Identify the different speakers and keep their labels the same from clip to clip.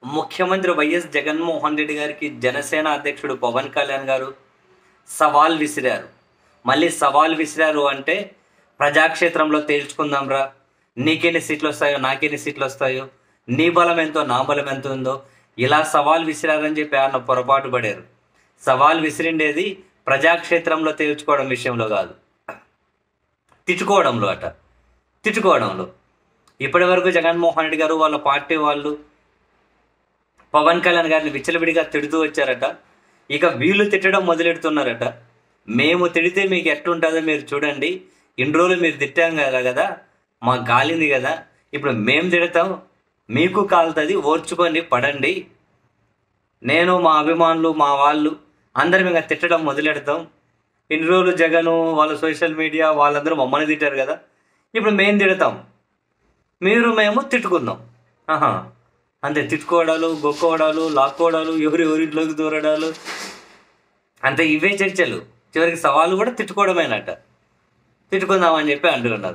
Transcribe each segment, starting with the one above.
Speaker 1: ముఖ్యమంత్రి వైఎస్ జగన్మోహన్ రెడ్డి గారికి జనసేన అధ్యక్షుడు పవన్ కళ్యాణ్ గారు సవాల్ విసిరారు మళ్ళీ సవాల్ విసిరారు అంటే ప్రజాక్షేత్రంలో తేల్చుకుందాంరా నీకెన్ని సీట్లు వస్తాయో నాకెన్ని సీట్లు వస్తాయో నీ బలం ఎంతో నా బలం ఎంత ఉందో ఇలా సవాల్ విసిరారని చెప్పి ఆయన పొరపాటు పడారు సవాల్ విసిరిండేది ప్రజాక్షేత్రంలో తేల్చుకోవడం విషయంలో కాదు తిట్టుకోవడంలో అట తిట్టుకోవడంలో ఇప్పటి వరకు జగన్మోహన్ రెడ్డి గారు వాళ్ళ పార్టీ వాళ్ళు పవన్ కళ్యాణ్ గారిని విచ్చలవిడిగా తిడుతూ వచ్చారట ఇక వీళ్ళు తిట్టడం మొదలెడుతున్నారట మేము తిడితే మీకు ఎట్లుంటుందో మీరు చూడండి ఇన్ని రోజులు మీరు తిట్టాం కదా కదా మాకు కాలింది కదా ఇప్పుడు మేము తిడతాం మీకు కాలుతుంది ఓర్చుకొని పడండి నేను మా అభిమానులు మా వాళ్ళు అందరం ఇంకా తిట్టడం మొదలెడతాం ఇన్ని రోజులు జగను వాళ్ళ సోషల్ మీడియా వాళ్ళందరూ మమ్మల్ని తిట్టారు కదా ఇప్పుడు మేము తిడతాం మీరు మేము తిట్టుకుందాం ఆహా అంతే తిట్టుకోవడాలు గొక్కోవడాలు లాక్కోవడాలు ఎవరు ఎవరింట్లోకి దూరడాలు అంతే ఇవే చర్చలు చివరికి సవాళ్ళు కూడా తిట్టుకోవడమేనట తిట్టుకుందామని చెప్పి అంటున్నారు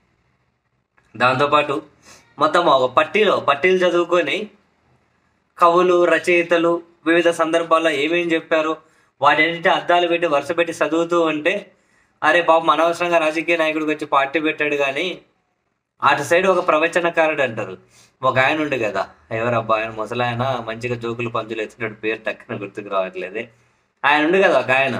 Speaker 1: దాంతోపాటు మొత్తం ఒక పట్టీలో పట్టీలు చదువుకొని కవులు రచయితలు వివిధ సందర్భాల్లో ఏమేం చెప్పారు వాటన్నిటి అద్దాలు పెట్టి వరుస పెట్టి చదువుతూ ఉంటే అరే పాపం అనవసరంగా రాజకీయ నాయకుడికి వచ్చి పార్టీ పెట్టాడు కానీ అటు సైడ్ ఒక ప్రవచనకారుడు అంటారు ఒక ఆయన ఉండే కదా ఎవరబ్బా ఆయన ముసలాయన మంచిగా జోకులు పంచులు ఎత్తున్నాడు పేరు టక్కున గుర్తుకు రావట్లేదే ఆయన ఉండు కదా ఒక ఆయన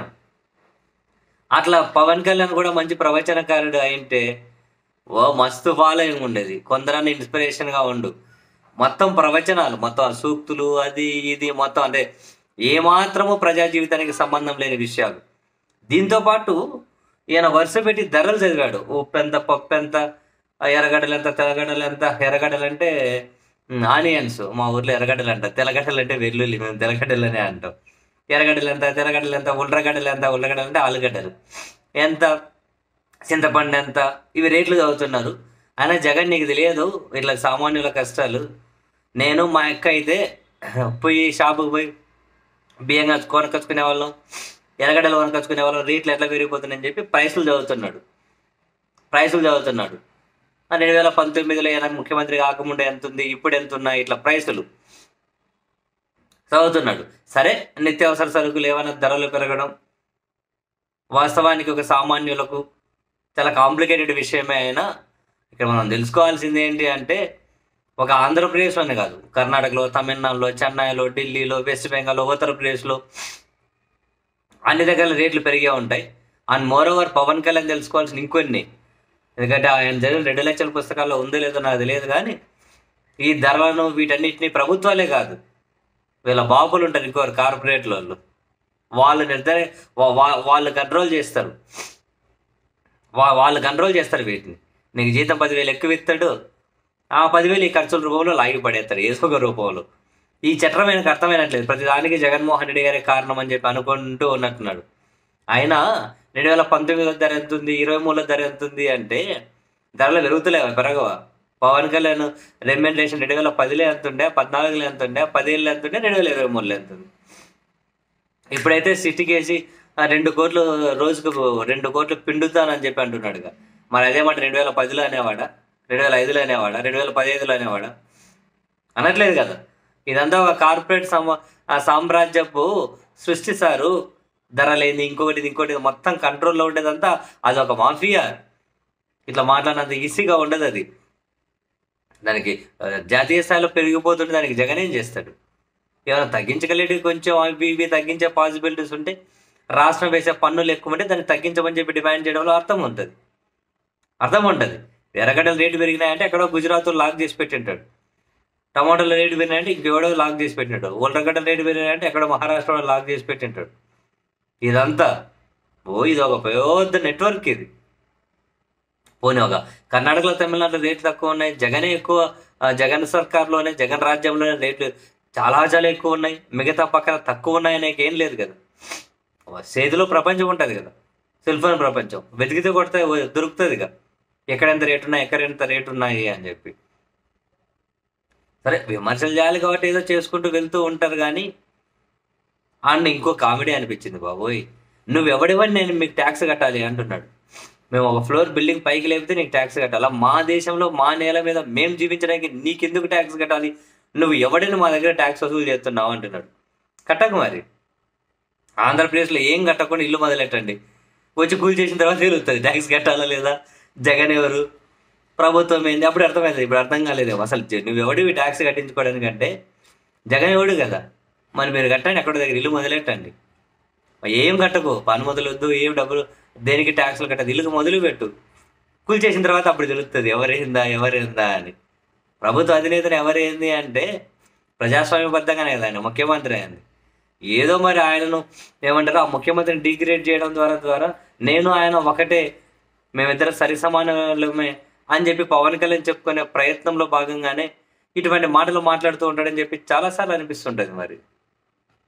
Speaker 1: అట్లా పవన్ కళ్యాణ్ కూడా మంచి ప్రవచనకారుడు అయింటే ఓ మస్తు ఫాలోయింగ్ ఉండేది కొందరన్నా ఇన్స్పిరేషన్గా ఉండు మొత్తం ప్రవచనాలు మొత్తం ఆ సూక్తులు అది ఇది మొత్తం అంటే ఏమాత్రము ప్రజా జీవితానికి సంబంధం లేని విషయాలు దీంతో పాటు ఈయన వరుస పెట్టి ధరలు చదివాడు ఉప్పు ఎంత పప్పు ఎంత ఆ ఎర్రగడ్డలు ఎంత తెల్లగడ్డలు ఎంత ఎర్రగడ్డలు అంటే ఆనియన్స్ మా ఊర్లో ఎర్రగడ్డలు అంట తెల్లగడ్డలు అంటే వెల్లుల్లి మేము తెల్లగడ్డలనే అంటాం ఎర్రగడ్డలు ఎంత తెల్లగడ్డలు ఎంత ఉల్లగడ్డలు ఎంత ఉల్లగడ్డలు అంటే ఆలుగడ్డలు ఎంత చింతపండు ఎంత ఇవి రేట్లు చదువుతున్నారు అయినా జగన్ నీకు తెలియదు ఇట్లా సామాన్యుల కష్టాలు నేను మా అక్క అయితే పోయి షాపుకి పోయి బియ్యం కచ్చు కొనకొచ్చుకునే వాళ్ళం ఎర్రగడ్డలు కొనకొచ్చుకునే వాళ్ళం రేట్లు ఎట్లా పెరిగిపోతున్నాయని చెప్పి ప్రైసులు చదువుతున్నాడు ప్రైసులు చదువుతున్నాడు ఆ రెండు వేల పంతొమ్మిదిలో ఈయన ముఖ్యమంత్రి కాకముందే ఎంత ఉంది ఇప్పుడు ఎంత ఉన్నాయి ఇట్లా ప్రైసులు చదువుతున్నాడు సరే నిత్యావసర సరుకులు ఏమైనా ధరలు పెరగడం వాస్తవానికి ఒక సామాన్యులకు చాలా కాంప్లికేటెడ్ విషయమే అయినా ఇక్కడ మనం తెలుసుకోవాల్సింది ఏంటి అంటే ఒక ఆంధ్రప్రదేశ్లోనే కాదు కర్ణాటకలో తమిళనాడులో చెన్నైలో ఢిల్లీలో వెస్ట్ బెంగాల్లో ఉత్తరప్రదేశ్లో అన్ని దగ్గర రేట్లు పెరిగే ఉంటాయి and more over Pawan Kalyan తెలుసుకోవాల్సిన ఇంకొన్ని ఎందుకంటే ఆయన జరిగిన రెండు లక్షల పుస్తకాల్లో ఉందో లేదో నాకు తెలియదు కానీ ఈ ధరలను వీటన్నిటిని ప్రభుత్వాలే కాదు వీళ్ళ బాబులు ఉంటారు ఇంకోరు కార్పొరేట్ వాళ్ళు వాళ్ళు నిర్ధార వా- వా- వాళ్ళు కంట్రోల్ చేస్తారు వా- వాళ్ళు కంట్రోల్ చేస్తారు వీటిని నీకు జీతం పదివేలు ఎక్కువ ఇస్తాడు ఆ పదివేలు ఈ ఖర్చుల రూపంలో లాగి పడేస్తారు ఏదో ఒక రూపంలో ఈ చట్రం ఆయనకు అర్థమైనట్లేదు ప్రతి దానికి జగన్మోహన్ రెడ్డి గారే కారణం అని చెప్పి అనుకుంటూ ఉన్నట్టున్నాడు అయినా రెండు వేల పంతొమ్మిదిలో ధర ఎంత ఉంది ఇరవై మూడులో ధర ఎంత ఉంది అంటే ధరలు పెరుగుతలేవా పెరగవా పవన్ కళ్యాణ్ రెమ్యూనరేషన్ రెండు వేల పదిలో ఎంత ఉండే పద్నాలుగులో ఎంత ఉండే పదిహేళ్ళు ఎంత ఉండే రెండు వేల ఇరవై మూడులో ఎంత ఉంది ఇప్పుడైతే సిటీకి వేసి ఆ, రెండు కోట్లు రోజుకు రెండు కోట్లు పిండుతానని చెప్పి అంటున్నాడుగా మరి అదే మాట రెండు వేల పదిలో అనేవాడా రెండు వేల ఐదులో అనేవాడా రెండు వేల పదిహేదులో అనేవాడా అనట్లేదు కదా ఇదంతా ఒక కార్పొరేట్ సమ ఆ సామ్రాజ్యపు సృష్టిస్తారు ధర లేని ఇంకొకటి ఇంకోటి మొత్తం కంట్రోల్లో ఉండేదంతా అది ఒక మాఫియా ఇట్లా మాట్లాడినంత ఈజీగా ఉండదు అది దానికి ఆ, జాతీయ స్థాయిలో పెరిగిపోతుంటే దానికి జగన్ ఏం చేస్తాడు ఏమైనా తగ్గించగలిగి కొంచెం అవి ఇవి తగ్గించే పాసిబిలిటీస్ ఉంటే రాష్ట్రం వేసే పన్నులు ఎక్కువ ఉంటే దాన్ని తగ్గించమని చెప్పి డిమాండ్ చేయడంలో అర్థం ఉంటుంది అర్థం ఉంటుంది ఎర్రగడ్డల రేటు పెరిగినాయంటే ఎక్కడో గుజరాత్ లాక్ చేసి పెట్టింటాడు టమాటాల రేటు పెరిగినాయంటే ఇంకెవడో లాక్ చేసి పెట్టింటాడు ఉల్లగడ్డల రేటు పెరిగినాయంటే ఎక్కడో మహారాష్ట్రలో లాక్ చేసి పెట్టింటాడు ఇదంతా ఓ ఇది ఒక పెద్ద నెట్వర్క్ ఇది పోనీ ఒక కర్ణాటకలో తమిళనాడులో రేట్లు తక్కువ ఉన్నాయి జగనే ఎక్కువ ఆ, జగన్ సర్కార్లోనే జగన్ రాజ్యంలోనే రేట్లు చాలా చాలా ఎక్కువ ఉన్నాయి మిగతా పక్కన తక్కువ ఉన్నాయనే ఏం లేదు కదా చేతిలో ప్రపంచం ఉంటుంది కదా సెల్ ఫోన్ ప్రపంచం వెతికితే కొడితే దొరుకుతుంది ఇక ఎక్కడ ఎంత రేటు ఉన్నాయి ఎక్కడ ఎంత రేటు ఉన్నాయి అని చెప్పి సరే విమర్శలు చేయాలి కాబట్టి ఏదో చేసుకుంటూ వెళ్తూ ఉంటారు కానీ అండ్ ఇంకో కామెడీ అనిపించింది బాబోయ్ నువ్వు ఎవడివని నేను మీకు ట్యాక్స్ కట్టాలి అంటున్నాడు మేము ఒక ఫ్లోర్ బిల్డింగ్ పైకి లేపితే నీకు ట్యాక్స్ కట్టాలా మా దేశంలో మా నేల మీద మేము జీవించడానికి నీకెందుకు ట్యాక్స్ కట్టాలి నువ్వు ఎవడిని మా దగ్గర ట్యాక్స్ వసూలు చేస్తున్నావు అంటున్నాడు కట్టకు మరి ఆంధ్రప్రదేశ్లో ఏం కట్టకుండా ఇల్లు మొదలెట్టండి వచ్చి కూలి చేసిన తర్వాత తెలుస్తుంది ట్యాక్స్ కట్టాలా లేదా జగన్ ఎవరు ప్రభుత్వం ఏంది అప్పుడు అర్థమైంది ఇప్పుడు అర్థం కాలేదు అసలు జ- నువ్వు ఎవడివి ట్యాక్స్ కట్టించుకోవడానికి అంటే జగన్ ఎవడు కదా మరి మీరు కట్టండి ఎక్కడ దగ్గర ఇల్లు మొదలెట్టండి ఏం కట్టకు పని మొదలొద్దు ఏం డబ్బులు దేనికి ట్యాక్స్లు కట్టదు ఇల్లుకు మొదలు పెట్టు కూల్ చేసిన తర్వాత అప్పుడు తెలుస్తుంది ఎవరేందా ఎవరేందా అని ప్రభుత్వ అధినేతను ఎవరేంది అంటే ప్రజాస్వామ్యబద్ధంగానే కదా ఆయన ముఖ్యమంత్రి అయింది ఏదో మరి ఆయనను ఏమంటారు ఆ ముఖ్యమంత్రిని డిగ్రేడ్ చేయడం ద్వారా ద్వారా నేను ఆయన ఒకటే మేమిద్దరం సరి సమానమే అని చెప్పి పవన్ కళ్యాణ్ చెప్పుకునే ప్రయత్నంలో భాగంగానే ఇటువంటి మాటలు మాట్లాడుతూ ఉంటాడని చెప్పి చాలాసార్లు అనిపిస్తుంటుంది మరి